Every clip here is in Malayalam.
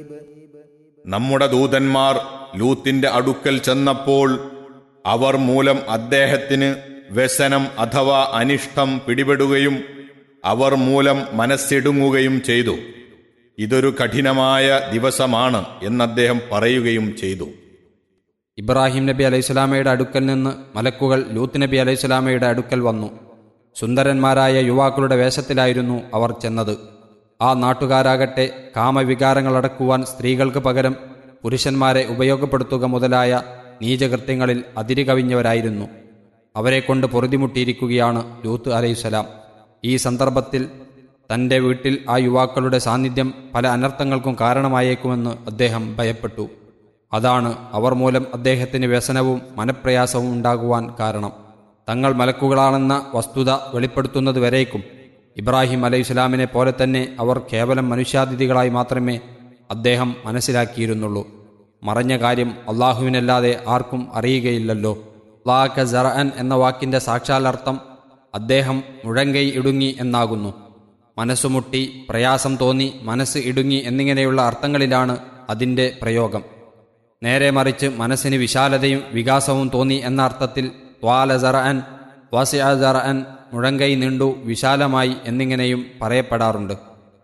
നമ്മുടെ ദൂതന്മാർ ലൂത്തിന്റെ അടുക്കൽ ചെന്നപ്പോൾ അവർ മൂലം അദ്ദേഹത്തിന് വ്യസനം അഥവാ അനിഷ്ടം പിടിപെടുകയും അവർ മൂലം മനസ്സിടുങ്ങുകയും ചെയ്തു ഇതൊരു കഠിനമായ ദിവസമാണ് എന്നദ്ദേഹം പറയുകയും ചെയ്തു ഇബ്രാഹിം നബി അലൈഹിസ്ലാമയുടെ അടുക്കൽ നിന്ന് മലക്കുകൾ ലൂത്ത് നബി അലൈഹിസ്ലാമയുടെ അടുക്കൽ വന്നു സുന്ദരന്മാരായ യുവാക്കളുടെ വേഷത്തിലായിരുന്നു അവർ ചെന്നത് ആ നാട്ടുകാരാകട്ടെ കാമവികാരങ്ങൾ അടക്കുവാൻ സ്ത്രീകൾക്ക് പകരം പുരുഷന്മാരെ ഉപയോഗപ്പെടുത്തുക മുതലായ നീചകൃത്യങ്ങളിൽ അതിരുകവിഞ്ഞവരായിരുന്നു അവരെക്കൊണ്ട് പൊറുതിമുട്ടിയിരിക്കുകയാണ് ലൂത്ത് അലൈഹിസ്സലാം ഈ സന്ദർഭത്തിൽ തൻ്റെ വീട്ടിൽ ആ യുവാക്കളുടെ സാന്നിധ്യം പല അനർത്ഥങ്ങൾക്കും കാരണമായേക്കുമെന്ന് അദ്ദേഹം ഭയപ്പെട്ടു അതാണ് അവർ മൂലം അദ്ദേഹത്തിന് വ്യസനവും മനപ്രയാസവും ഉണ്ടാകുവാൻ കാരണം തങ്ങൾ മലക്കുകളാണെന്ന വസ്തുത വെളിപ്പെടുത്തുന്നത് വരേക്കും ഇബ്രാഹിം അലൈഹി ഇസ്ലാമിനെ പോലെ തന്നെ അവർ കേവലം മനുഷ്യാതിഥികളായി മാത്രമേ അദ്ദേഹം മനസ്സിലാക്കിയിരുന്നുള്ളൂ മറഞ്ഞ കാര്യം അള്ളാഹുവിനല്ലാതെ ആർക്കും അറിയുകയില്ലല്ലോ ലാക്ക ജറഅൻ എന്ന വാക്കിന്റെ സാക്ഷാലർത്ഥം അദ്ദേഹം മുഴങ്കൈ ഇടുങ്ങി എന്നാകുന്നു മനസ്സുമുട്ടി പ്രയാസം തോന്നി മനസ്സ് ഇടുങ്ങി എന്നിങ്ങനെയുള്ള അർത്ഥങ്ങളിലാണ് അതിൻ്റെ പ്രയോഗം നേരെ മറിച്ച് മനസ്സിന് വിശാലതയും വികാസവും തോന്നി എന്ന അർത്ഥത്തിൽ ത്വാല ജറഅൻ വാസിയ ജറഅൻ മുഴങ്കൈ നീണ്ടു വിശാലമായി എന്നിങ്ങനെയും പറയപ്പെടാറുണ്ട്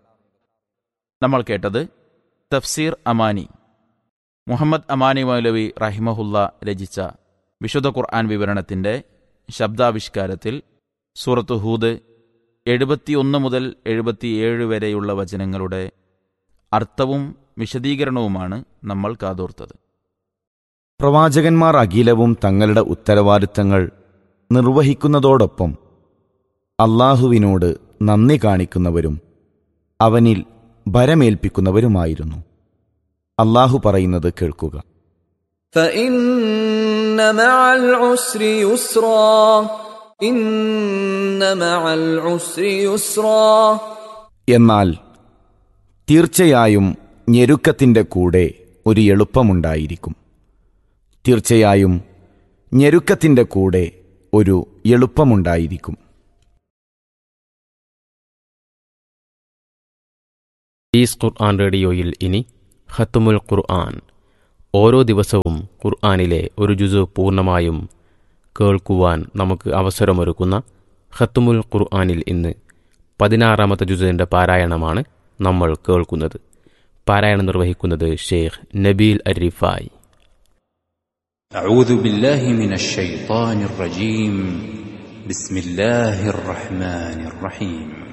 നമ്മൾ കേട്ടത് തഫ്സീർ അമാനി മുഹമ്മദ് അമാനി മൗലവി റഹിമഹുല്ല രചിച്ച വിശുദ്ധ ഖുർആൻ വിവരണത്തിന്റെ ശബ്ദാവിഷ്കാരത്തിൽ സൂറത്ത് ഹൂദ് എഴുപത്തിയൊന്ന് മുതൽ എഴുപത്തിയേഴ് വരെയുള്ള വചനങ്ങളുടെ അർത്ഥവും വിശദീകരണവുമാണ് നമ്മൾ കാതോർത്തത് പ്രവാചകന്മാർ അഖിലവും തങ്ങളുടെ ഉത്തരവാദിത്തങ്ങൾ നിർവഹിക്കുന്നതോടൊപ്പം അള്ളാഹുവിനോട് നന്ദി കാണിക്കുന്നവരും അവനിൽ ഭരമേൽപ്പിക്കുന്നവരുമായിരുന്നു അള്ളാഹു പറയുന്നത് കേൾക്കുക فإن مع العسر يسرا إن مع العسر يسرا എന്നാൽ തീർച്ചയായും ഞെരുക്കത്തിൻ്റെ കൂടെ ഒരു എളുപ്പമുണ്ടായിരിക്കും തീർച്ചയായും ഞെരുക്കത്തിൻ്റെ കൂടെ ഒരു എളുപ്പമുണ്ടായിരിക്കും ഈസ് ഖുർആൻ റേഡിയോയിൽ ഇനി ഖത്തുമുൽ ഖുർആൻ ഓരോ ദിവസവും ഖുർആനിലെ ഒരു ജുസു പൂർണ്ണമായും കേൾക്കുവാൻ നമുക്ക് അവസരമൊരുക്കുന്ന ഖത്തുമുൽ ഖുർആനിൽ ഇന്ന് പതിനാറാമത്തെ ജുസുവിൻ്റെ പാരായണമാണ് നമ്മൾ കേൾക്കുന്നത് പാരായണം നിർവഹിക്കുന്നത് ഷെയ്ഖ് നബീൽ അരിഫായ് أعوذ بالله من الشيطان الرجيم بسم الله الرحمن الرحيم